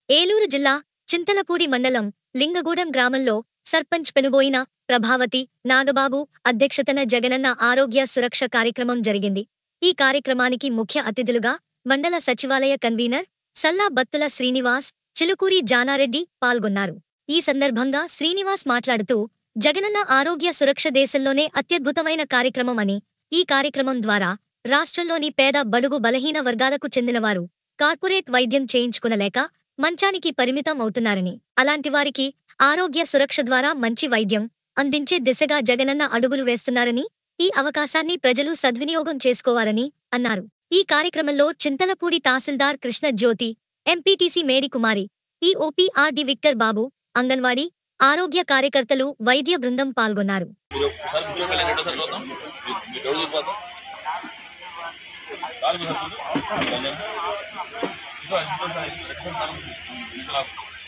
ఏలూరు జిల్లా చింతలపూడి మండలం లింగగూడెం గ్రామంలో సర్పంచ్ పెనుబోయిన ప్రభావతి నాగబాబు అధ్యక్షతన జగనన్న ఆరోగ్య సురక్ష కార్యక్రమం జరిగింది ఈ కార్యక్రమానికి ముఖ్య అతిథులుగా మండల సచివాలయ కన్వీనర్ సల్లా బత్తుల శ్రీనివాస్ చిలుకూరి జానారెడ్డి పాల్గొన్నారు ఈ సందర్భంగా శ్రీనివాస్ మాట్లాడుతూ జగనన్న ఆరోగ్య సురక్ష దేశంలోనే అత్యద్భుతమైన కార్యక్రమం అని ఈ కార్యక్రమం ద్వారా రాష్ట్రంలోని పేద బడుగు బలహీన వర్గాలకు చెందినవారు కార్పొరేట్ వైద్యం చేయించుకునలేక మంచానికి పరిమితం అవుతున్నారని అలాంటి వారికి ఆరోగ్య సురక్ష ద్వారా మంచి వైద్యం అందించే దిశగా జగనన్న అడుగులు వేస్తున్నారని ఈ అవకాశాన్ని ప్రజలు సద్వినియోగం చేసుకోవాలని అన్నారు ఈ కార్యక్రమంలో Chintalapudi tahsildar Krishna Jyothi MPTC Medikumari E OPRD Victor బాబు అంగన్వాడీ ఆరోగ్య కార్యకర్తలు వైద్య బృందం పాల్గొన్నారు మీరు ఒకసారి కూర్చోబెళ్ళి రెండోసారి చూద్దాం మీ- మీ డౌట్ చూద్దాం కాలు మీద కూర్చో. కొంచెం. ఇదిగో, ఇదిగో సార్, ఇది రెడ్ బటన్ నొక్కు. ఇదిగో.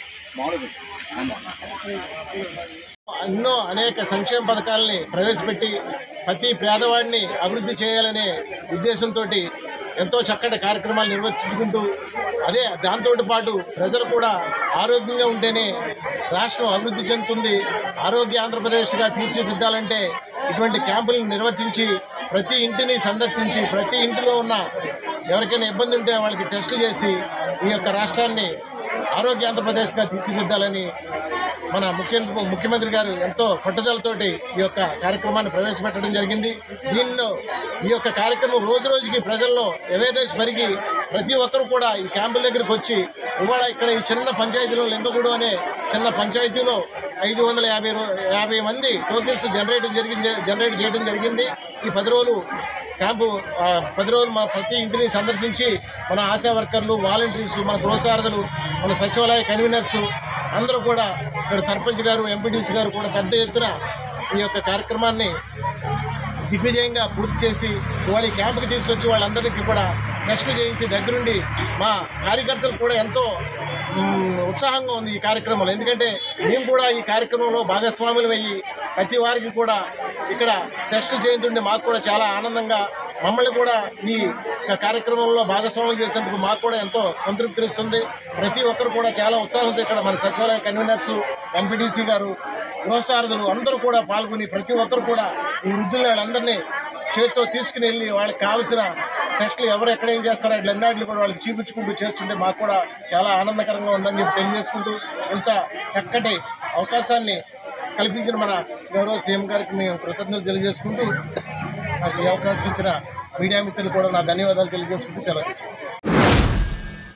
ఎన్నో అనేక సంక్షేమ పథకాలని ప్రవేశపెట్టి ప్రతి పేదవాడిని అభివృద్ధి చేయాలనే ఉద్దేశంతో ఎంతో చక్కటి కార్యక్రమాలు నిర్వర్తించుకుంటూ అదే దాంతో పాటు ప్రజలు కూడా ఆరోగ్యంగా ఉంటేనే రాష్ట్రం అభివృద్ధి చెందుతుంది ఆరోగ్య ఆంధ్రప్రదేశ్గా తీర్చిదిద్దాలంటే ఇటువంటి క్యాంపులను నిర్వర్తించి ప్రతి ఇంటిని సందర్శించి ప్రతి ఇంటిలో ఉన్న ఎవరికైనా ఇబ్బంది ఉంటే వాళ్ళకి టెస్టులు చేసి ఈ యొక్క రాష్ట్రాన్ని ఆరోగ్య ఆంధ్రప్రదేశ్గా తీర్చిదిద్దాలని మన ముఖ్య ముఖ్యమంత్రి గారు ఎంతో పట్టుదలతోటి ఈ యొక్క కార్యక్రమాన్ని ప్రవేశపెట్టడం జరిగింది దీనిలో ఈ యొక్క కార్యక్రమం రోజు రోజుకి ప్రజల్లో అవేర్నెస్ పెరిగి ప్రతి ఒక్కరు కూడా ఈ క్యాంపుల దగ్గరికి వచ్చి ఇవాళ ఇక్కడ ఈ చిన్న పంచాయతీలో లింగగూడు అనే చిన్న పంచాయతీలో ఐదు వందల యాభై రో- యాభై మంది టోకెన్స్ జనరేట్ జరిగింది జనరేట్ చేయడం జరిగింది ఈ పది రోజులు క్యాంపు ఆ, పది రోజులు మా ప్రతి ఇంటిని సందర్శించి మన ఆశా వర్కర్లు వాలంటీర్స్ మన గృహసారథులు మన సచివాలయ కన్వీనర్స్ అందరూ కూడా ఇక్కడ సర్పంచ్ గారు ఎంపీటీసీ గారు కూడా పెద్ద ఎత్తున ఈ యొక్క కార్యక్రమాన్ని దిగ్విజయంగా పూర్తి చేసి వాళ్ళ ఈ క్యాంపుకి తీసుకొచ్చి వాళ్ళందరికీ కూడా టెస్టులు చేయించి దగ్గరుండి మా కార్యకర్తలు కూడా ఎంతో మ్, ఉత్సాహంగా ఉంది ఈ కార్యక్రమంలో ఎందుకంటే మేము కూడా ఈ కార్యక్రమంలో భాగస్వాములు అయ్యి ప్రతి వారికి కూడా ఇక్కడ టెస్ట్ చేయించుంటే మాకు కూడా చాలా ఆనందంగా మమ్మల్ని కూడా ఈ యొక్క కార్యక్రమంలో భాగస్వాములు చేసేందుకు మాకు కూడా ఎంతో సంతృప్తినిస్తుంది ప్రతి ఒక్కరు కూడా చాలా ఉత్సాహంతో ఇక్కడ మన సచివాలయ కన్వీనర్స్ ఎంపీటీసీ గారు గృహసారథులు అందరూ కూడా పాల్గొని ప్రతి ఒక్కరు కూడా ఈ వృద్ధులు వాళ్ళందరినీ చేతితో తీసుకుని వెళ్ళి వాళ్ళకి కావాల్సిన టెస్టులు ఎవరు ఎక్కడ ఏం చేస్తారో అట్లన్నిటిని కూడా వాళ్ళకి చూపించుకుంటూ చేస్తుంటే మాకు కూడా చాలా ఆనందకరంగా ఉందని చెప్పి తెలియజేసుకుంటూ ఇంత చక్కటి అవకాశాన్ని కల్పించిన మన గౌరవ సీఎం గారికి మేము కృతజ్ఞతలు తెలియజేసుకుంటూ నాకు ఈ అవకాశం ఇచ్చిన మీడియా మిత్రులు కూడా నా ధన్యవాదాలు తెలియజేసుకుంటూ సెలవు తీసుకుంటాను